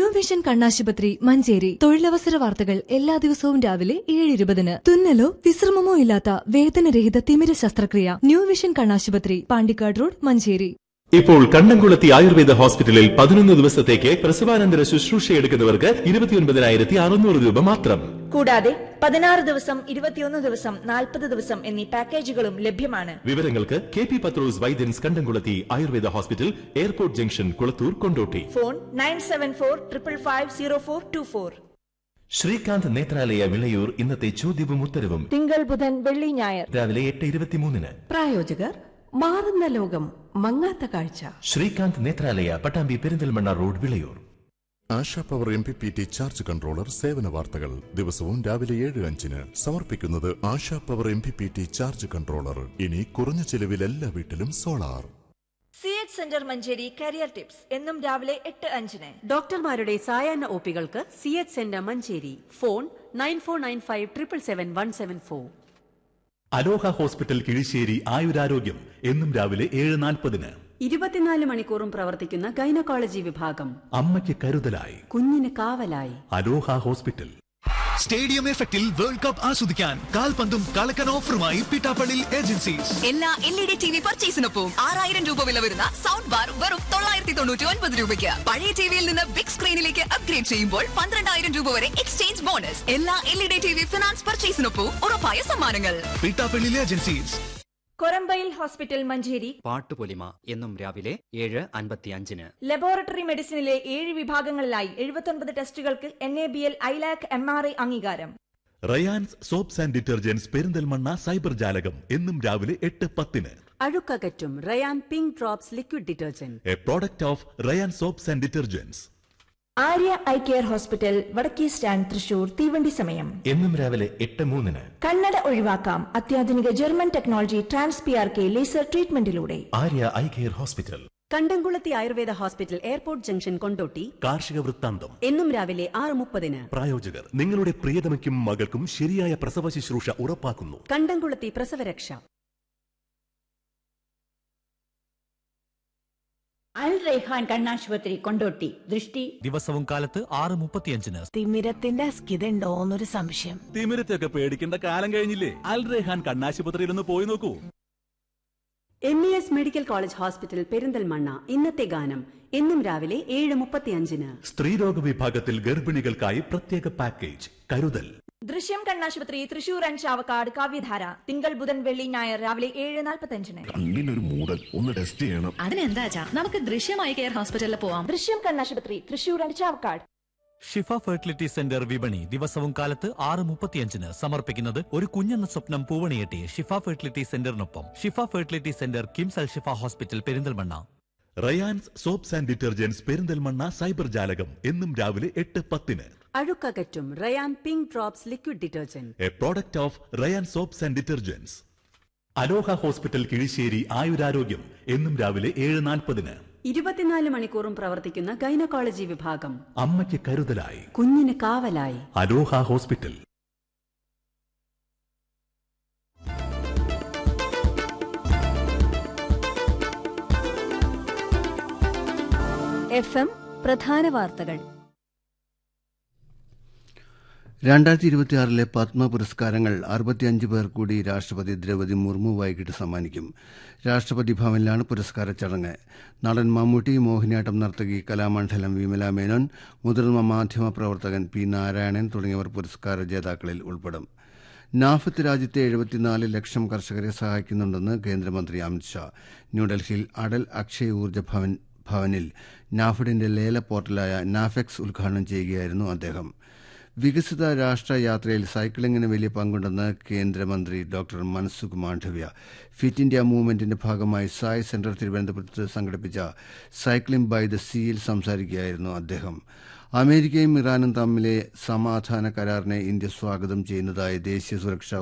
vision കണ്ണാശുപത്രി മഞ്ചേരി തൊഴിലവസര വാർത്തകൾ എല്ലാ ദിവസവും രാവിലെ ഏഴ് ഇരുപതിന് തുന്നലോ വിശ്രമമോ ഇല്ലാത്ത വേദനരഹിത തിമിര ശസ്ത്രക്രിയ ന്യൂ വിഷൻ കണ്ണാശുപത്രി പാണ്ടിക്കാട് റോഡ് മഞ്ചേരി ഇപ്പോൾ കണ്ണംകുളത്തി ആയുർവേദ ഹോസ്പിറ്റലിൽ പതിനൊന്ന് ദിവസത്തേക്ക് പ്രസവാനന്തര ശുശ്രൂഷ എടുക്കുന്നവർക്ക് ഇരുപത്തിയൊൻപതിനായിരത്തി അറുന്നൂറ് രൂപ മാത്രം കൂടാതെ പതിനാറ് ദിവസം ഇരുപത്തിയൊന്ന് ദിവസം നാൽപ്പത് ദിവസം എന്നീ പാക്കേജുകളും ലഭ്യമാണ് വിവരങ്ങൾക്ക് K P Pathros Vaidyans Kandamkulathy Ayurveda hospital airport junction Kulathur Kondotty phone nine seven four triple five zero four two four Sreekanth Netralaya Vilayur ഇന്നത്തെ ചോദ്യവും ഉത്തരവും തിങ്കൾ ബുധൻ വെള്ളി ഞായർ രാവിലെ എട്ട് ഇരുപത്തിമൂന്നിന് പ്രായോജകർ മാറുന്ന ലോകം മങ്ങാത്ത കാഴ്ച Sreekanth Netralaya Pattambi Perinthalmanna road Vilayur Asha power M P P T charge controller സേവന വാർത്തകൾ ദിവസവും രാവിലെ ഏഴ് അഞ്ചിന് സമർപ്പിക്കുന്നത് Asha power M P P T charge controller ഇനി കുറഞ്ഞ ചെലവിൽ എല്ലാ വീട്ടിലും solar C H centre Manjeri career tips എന്നും രാവിലെ എട്ട് അഞ്ചിന് ഡോക്ടർമാരുടെ സായാഹ്ന ഒപികൾക്ക് C H centre Manjeri phone nine four nine five triple seven one seven four Aloha hospital Kizhisseri ആയുരാരോഗ്യം എന്നും രാവിലെ ഏഴ് നാൽപ്പതിന് ഇരുപത്തിനാല് മണിക്കൂറും പ്രവർത്തിക്കുന്ന ഗൈനക്കോളജി വിഭാഗം അമ്മയ്ക്ക് കരുതലായി കുഞ്ഞിന് കാവലായി അലോഹ ഹോസ്പിറ്റൽ സ്റ്റേഡിയം എഫക്റ്റിൽ വേൾഡ് കപ്പ് ആസ്വദിക്കാൻ കാൽപന്തും കളക്കൻ ഓഫറുമായി പിട്ടാപ്പള്ളി ഏജൻസീസ് എല്ലാ L E D T V പർച്ചേസിനൊപ്പം ആറായിരം രൂപ വില വരുന്ന സൗണ്ട് ബാർ വെറും തൊള്ളായിരത്തി തൊണ്ണൂറ്റി ഒൻപത് രൂപയ്ക്ക് പഴയ ടിവിയിൽ നിന്ന് ബിഗ് സ്ക്രീനിലേക്ക് അപ്ഗ്രേഡ് ചെയ്യുമ്പോൾ പന്ത്രണ്ടായിരം രൂപ വരെ എക്സ്ചേഞ്ച് ബോണസ് എല്ലാ L E D T V finance പർച്ചേസിനൊപ്പം ഉറപ്പായ സമ്മാനങ്ങൾ പിട്ടാപ്പള്ളി ഏജൻസീസ് കൊരമ്പയിൽ ഹോസ്പിറ്റൽ മഞ്ചേരി പാട്ടുപൊലിമ എന്നും രാവിലെ ഏഴ് അൻപത്തിയഞ്ചിന് ലബോറട്ടറി മെഡിസിനിലെ ഏഴ് വിഭാഗങ്ങളിലായി എഴുപത്തൊൻപത് ടെസ്റ്റുകൾക്ക് N A B L ILAC M R I അംഗീകാരം Rayans soaps and detergents Perinthalmanna cyber ജാലകം എന്നും രാവിലെ എട്ട് പത്തിന് അഴുക്കകറ്റും Rayan pink drops liquid detergent a product of Rayan soaps and detergents Arya eye care hospital വടക്കേ സ്റ്റാൻഡ് തൃശൂർ തീവണ്ടി സമയം എന്നും രാവിലെ എട്ട് മൂന്നിന് കണ്ണട ഒഴിവാക്കാം അത്യാധുനിക German technology trans P R K laser ട്രീറ്റ്മെന്റിലൂടെ Arya eye care hospital Kandamkulathy Ayurveda hospital airport junction Kondotty കാർഷിക വൃത്താന്തം എന്നും രാവിലെ ആറ് മുപ്പതിന് പ്രായോജകർ നിങ്ങളുടെ പ്രിയതമയ്ക്കും മകൾക്കും ശരിയായ പ്രസവ ശുശ്രൂഷ ഉറപ്പാക്കുന്നു കണ്ടംകുളത്തി പ്രസവരക്ഷ അൽ റൈഹാൻ കണ്ണാശുപത്രി കൊണ്ടോട്ടി ദൃഷ്ടി ദിവസവും കാലത്ത് ആറ് മുപ്പത്തിയഞ്ചിന് തിമിരത്തിന്റെ അസ്കിതണ്ടോന്നൊരു സംശയം തിമിരത്തെയൊക്കെ പേടിക്കേണ്ട കാലം കഴിഞ്ഞില്ലേ അൽ റെഹാൻ കണ്ണാശുപത്രിയിൽ ഒന്ന് പോയി നോക്കൂ M E S medical college hospital Perinthalmanna ഇന്നത്തെ ഗാനം എന്നും രാവിലെ ഏഴ് മുപ്പത്തിയഞ്ചിന് സ്ത്രീരോഗ വിഭാഗത്തിൽ ഗർഭിണികൾക്കായി പ്രത്യേക പാക്കേജ് കരുതൽ ദൃശ്യം കണ്ണാശുപത്രി തൃശൂർ ആൻഡ് ചാവക്കാട് കാവ്യധാര തിങ്കൾ ബുധൻ വെള്ളി ഞായർ രാവിലെ ഏഴ് നാൽപ്പത്തഞ്ചിന് കണ്ണിനൊരു മൂടൽ ഒന്ന് ടെസ്റ്റ് ചെയ്യണം അതിനെന്താ നമുക്ക് ദൃശ്യമായി കെയർ ഹോസ്പിറ്റലിൽ പോവാം ദൃശ്യം കണ്ണാശുപത്രി Thrissur and Chavakkad Shifa fertility centre വിപണി ദിവസവും കാലത്ത് ആറ് മുപ്പത്തിയഞ്ചിന് സമർപ്പിക്കുന്നത് ഒരു കുഞ്ഞെന്ന സ്വപ്നം പൂവണിയെട്ടി ഷിഫ ഫെർട്ടിലിറ്റി സെന്ററിനൊപ്പം Shifa fertility centre KIMS Al Shifa hospital Perinthalmanna Rayans soaps and detergents Perinthalmanna cyber ജാലകം എന്നും രാവിലെ എട്ട് പത്തിന് അഴുക്കകറ്റും Rayan pink drops liquid detergent a product of Rayan soaps and detergents Aloha hospital Kizhisseri ആയുരാരോഗ്യം എന്നും രാവിലെ ഏഴ് നാൽപ്പതിന് ഇരുപത്തിനാല് മണിക്കൂറും പ്രവർത്തിക്കുന്ന ഗൈനക്കോളജി വിഭാഗം അമ്മയ്ക്ക് കരുതലായി കുഞ്ഞിന് കാവലായി അലോഹ ഹോസ്പിറ്റൽ എഫ് എം പ്രധാന വാർത്തകൾ രണ്ടായിരത്തി ഇരുപത്തിയാറിലെ പത്മ പുരസ്കാരങ്ങൾ അറുപത്തിയഞ്ച് പേർ കൂടി രാഷ്ട്രപതി ദ്രൗപദി മുർമു വൈകിട്ട് സമ്മാനിക്കും രാഷ്ട്രപതി ഭവനിലാണ് പുരസ്കാര ചടങ്ങ് നടൻ മമ്മൂട്ടി മോഹിനിയാട്ടം നർത്തകി കലാമണ്ഡലം വിമല മേനോൻ മുതിർന്ന മാധ്യമ പ്രവർത്തകൻ പി നാരായണൻ തുടങ്ങിയവർ പുരസ്കാര ജേതാക്കളിൽ ഉൾപ്പെടും നാഫത്ത് രാജ്യത്തെ എഴുപത്തിനാല് ലക്ഷം കർഷകരെ സഹായിക്കുന്നുണ്ടെന്ന് കേന്ദ്രമന്ത്രി അമിത്ഷാ ന്യൂഡൽഹിയിൽ അടൽ അക്ഷയ് ഊർജ്ജ ഭവൻ ഭവനിൽ നാഫഡിന്റെ ലേല പോർട്ടലായ നാഫെക്സ് ഉദ്ഘാടനം ചെയ്യുകയായിരുന്നു അദ്ദേഹം വികസിത രാഷ്ട്ര യാത്രയിൽ സൈക്ലിംഗിന് വലിയ പങ്കുണ്ടെന്ന് കേന്ദ്രമന്ത്രി doctor Mansukh Mandaviya fit India മൂവ്മെന്റിന്റെ ഭാഗമായി സായ് സെന്റർ തിരുവനന്തപുരത്ത് സംഘടിപ്പിച്ച സൈക്ലിംഗ് ബൈ ദ സീയിൽ സംസാരിക്കുകയായിരുന്നു അദ്ദേഹം അമേരിക്കയും ഇറാനും തമ്മിലെ സമാധാന കരാറിനെ ഇന്ത്യ സ്വാഗതം ചെയ്യുന്നതായി ദേശീയ സുരക്ഷാ